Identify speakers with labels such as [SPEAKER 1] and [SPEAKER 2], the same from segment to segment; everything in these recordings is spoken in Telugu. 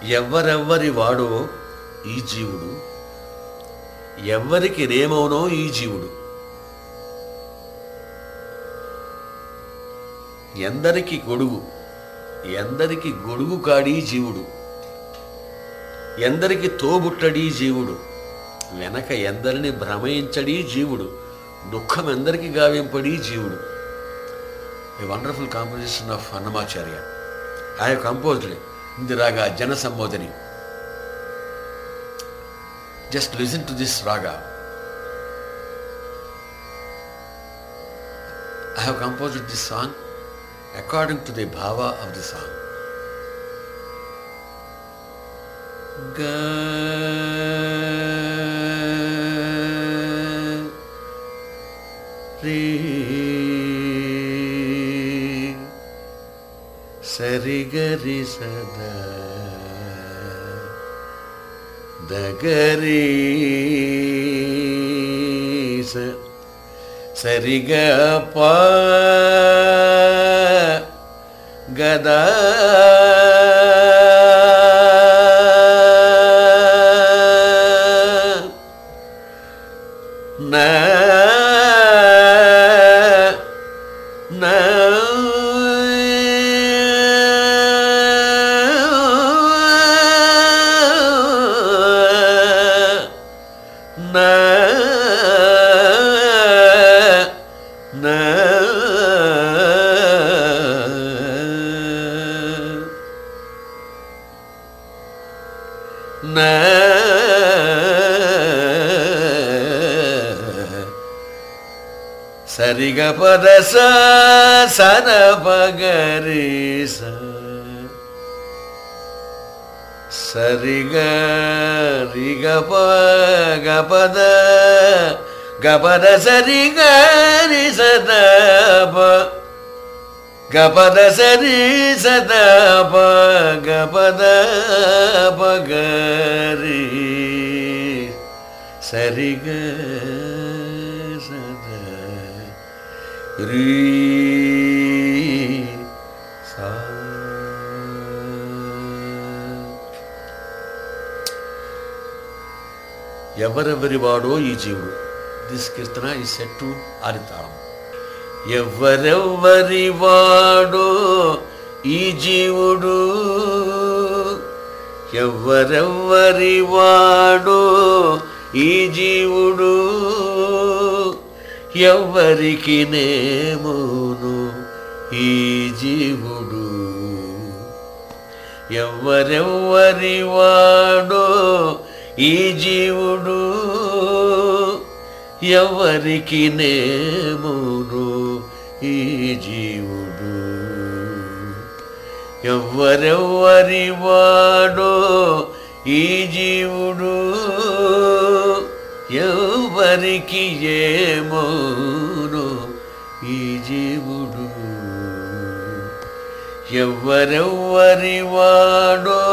[SPEAKER 1] ఎవరెవ్వరి వాడో ఈ జీవుడు ఎవరికి రేమవునో ఈ జీవుడు ఎందరికి గొడుగు ఎందరికి గొడుగు కాడీ జీవుడు ఎందరికి తోబుట్టడీ జీవుడు వెనక ఎందరిని భ్రమయించడీ జీవుడు దుఃఖం ఎందరికి గావింపడీ జీవుడు a wonderful composition of Annamacharya I have composed in the raga Janasambodhani just listen to this raga I have composed this song according to the bhava of the song. Ga Re Sari Gari Sada Dagari Sa సరిగ ప గదా న న నా నా నా సరిగ పద సన పగరి సరిగ రిగ ప గపద గపద సరి గరి సద ప గపద సరి సద ప గపద పగరి సరిగ సద రీ సా ఎవరెవరి వాడో ఈ జీవుడు దిస్ కీర్తన ఈ సెట్ టు ఆరితాళం ఎవరెవ్వరి వాడో ఈ జీవుడు ఎవరెవ్వరి వాడో ఈ జీవుడు ఎవ్వరికి నేమును ఈ జీవుడు ఎవరెవ్వరి వాడో ఈ జీవుడు ఎవరికి నేమును ఈ జీవుడు ఎవరెవ్వరి వాడో ఈ జీవుడు ఎవరికి ఏమోను ఈ జీవుడు ఎవరెవ్వరి వాడో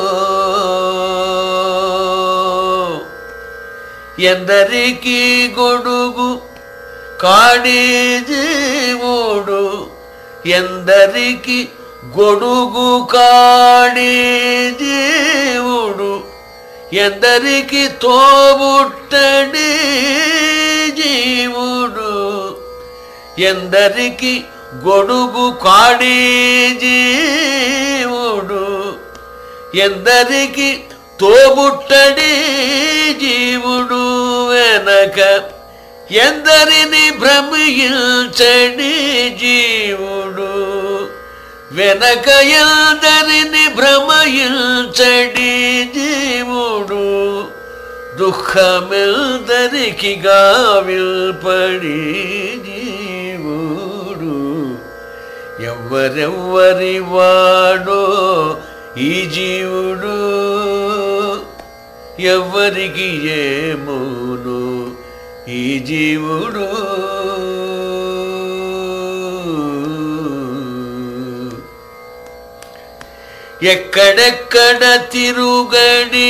[SPEAKER 1] ఎందరికి గొడుగు కాడి జీవుడు ఎందరికి గొడుగు కాడి జీవుడు ఎందరికి తోబుట్టడి జీవుడు ఎందరికి గొడుగు కాడి జీవుడు ఎందరికి తోబుట్టడి జీవుడు వెనక ఎందరిని భ్రమించడి జీవుడు వెనక ఎందరిని భ్రమయించడి జీవుడు దుఃఖమెల్దరికి గావిల్పడి జీవుడు ఎవరెవ్వరి వాడో ఈ జీవుడు ఎవరికి ఏమోను ఈ జీవుడు ఎక్కడెక్కడ తిరుగడి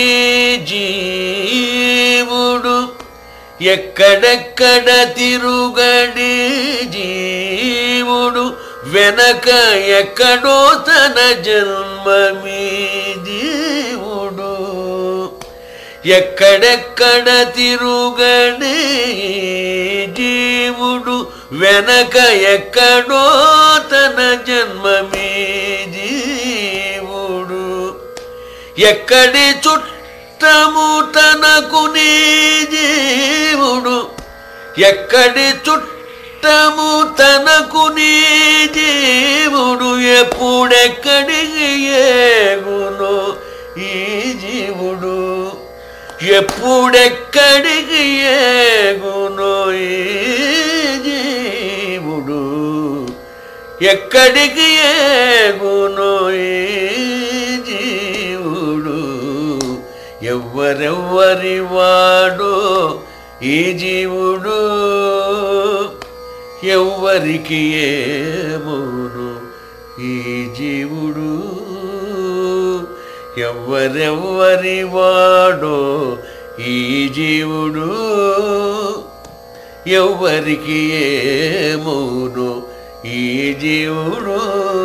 [SPEAKER 1] జీవుడు ఎక్కడెక్కడ తిరుగడి జీవుడు వెనక ఎక్కడో తన జన్మమీ జీవుడు ఎక్కడెక్కడ తిరుగడే జీవుడు వెనక ఎక్కడో తన జన్మమే జీవుడు ఎక్కడి చుట్టము తనకు నీ జీవుడు ఎక్కడి చుట్టము తనకు నీ జీవుడు ఎప్పుడెక్కడికి ఏగునో ఈ జీవుడు ఎప్పుడెక్కడికి ఏగునో ఈ జీవుడు ఎక్కడికి ఏగునో ఈ జీవుడు ఎవ్వరెవ్వరి వాడో ఈ జీవుడు ఎవ్వరికి ఏమోను ఈ జీవుడు ఎవ్వరెవ్వరి వాడో ఈ జీవుడు ఎవ్వరికి ఏమోను ఈ జీవుడు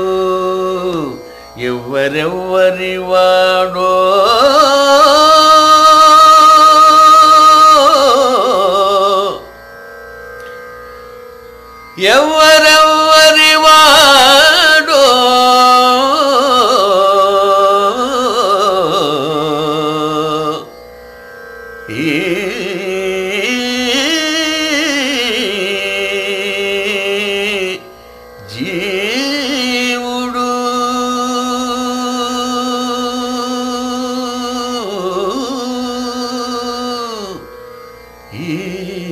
[SPEAKER 1] ఎవ్వరెవ్వరి వాడో ఎవరెవ్వరి వాడో ఈ జీవుడు ఈ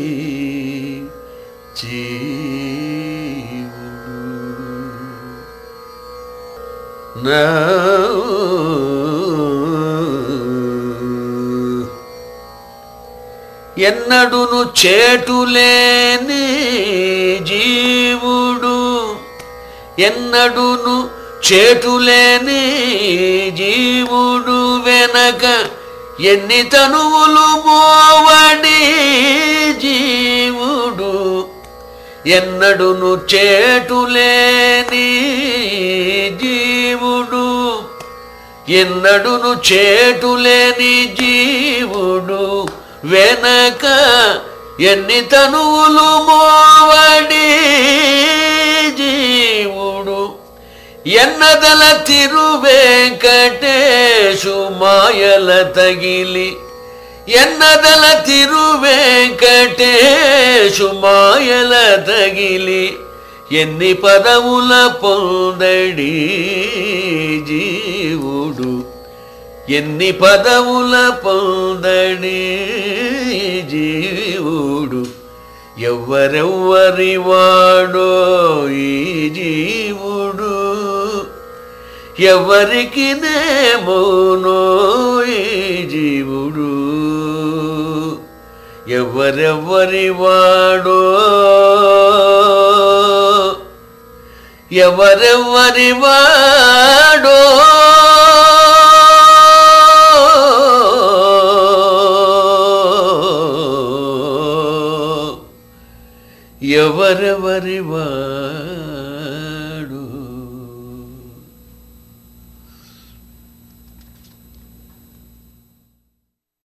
[SPEAKER 1] జీవుడు నా ఎన్నడును చేటులేని జీవుడు ఎన్నడును చేటులేని జీవుడు వెనక ఎన్ని తనువులు మోవడి జీవుడు ఎన్నడును చేటులేని జీవుడు ఎన్నడును చేటులేని జీవుడు వెనక ఎన్ని తనువులు మోవడి జీవుడు ఎన్నదల తిరువేంకటేశు మాయల తగిలి ఎన్నదల తిరువేంకటేశు మాయల తగిలి ఎన్ని పదవుల పొందడి జీవుడు ఎన్ని పదవుల పొందడి జీవుడు ఎవ్వరెవ్వరి వాడో ఈ జీవుడు ఎవరికి నేమోనో ఈ జీవుడు ఎవరెవ్వరి వాడో ఎవరెవ్వరి వాడో ఎవరెవరి వాడో